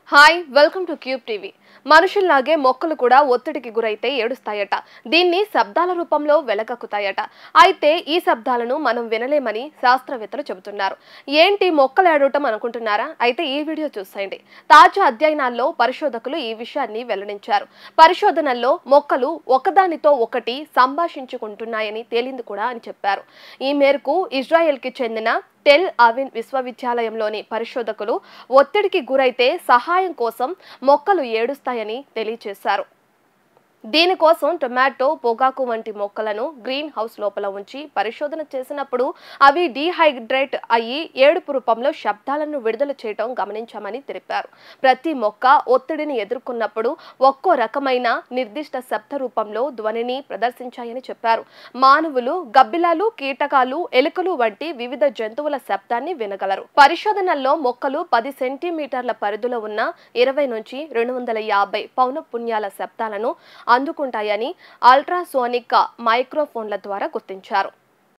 hi welcome to cube TV మనుషుల్లాగే మొక్కలు కూడా ఒత్తిడికి గురైతే ఏడుస్తాయట దీన్ని శబ్దాల రూపంలో వెలగక్కుతాయట అయితే ఈ శబ్దాలను మనం వినలేమని శాస్త్రవేత్తలు చెబుతున్నారు ఏంటి మొక్కలు ఏడవటం అనుకుంటున్నారా అయితే ఈ వీడియో చూసేయండి తాజా అధ్యయనాల్లో పరిశోధకులు ఈ విషయాన్ని వెల్లడించారు పరిశోధనల్లో మొక్కలు ఒకదానితో ఒకటి సంభాషించుకుంటున్నాయని తేలింది కూడా అని చెప్పారు ఈ మేరకు ఇజ్రాయెల్కి చెందిన టెల్ అవిన్ విశ్వవిద్యాలయంలోని పరిశోధకులు ఒత్తిడికి గురైతే సహాయం కోసం మొక్కలు ఏడుస్తాయని తెలియజేశారు దీనికోసం టొమాటో పొగాకు వంటి మొక్కలను గ్రీన్ హౌస్ లోపల ఉంచి పరిశోధన చేసినప్పుడు అవి డీహైడ్రేట్ అయ్యి ఏడుపు రూపంలో శబ్దాలను విడుదల చేయడం గమనించామని తెలిపారు ప్రతి మొక్క ఒత్తిడిని ఎదుర్కొన్నప్పుడు ఒక్కో రకమైన నిర్దిష్ట శబ్ద రూపంలో ధ్వనిని ప్రదర్శించాయని చెప్పారు మానవులు గబ్బిలాలు కీటకాలు ఎలుకలు వంటి వివిధ జంతువుల శబ్దాన్ని వినగలరు పరిశోధనల్లో మొక్కలు పది సెంటీమీటర్ల పరిధిలో ఉన్న ఇరవై నుంచి రెండు వందల యాభై పౌన పుణ్యాల శబ్దాలను అందుకుంటాయని అల్ట్రాసోనిక్ మైక్రోఫోన్ల ద్వారా గుర్తించారు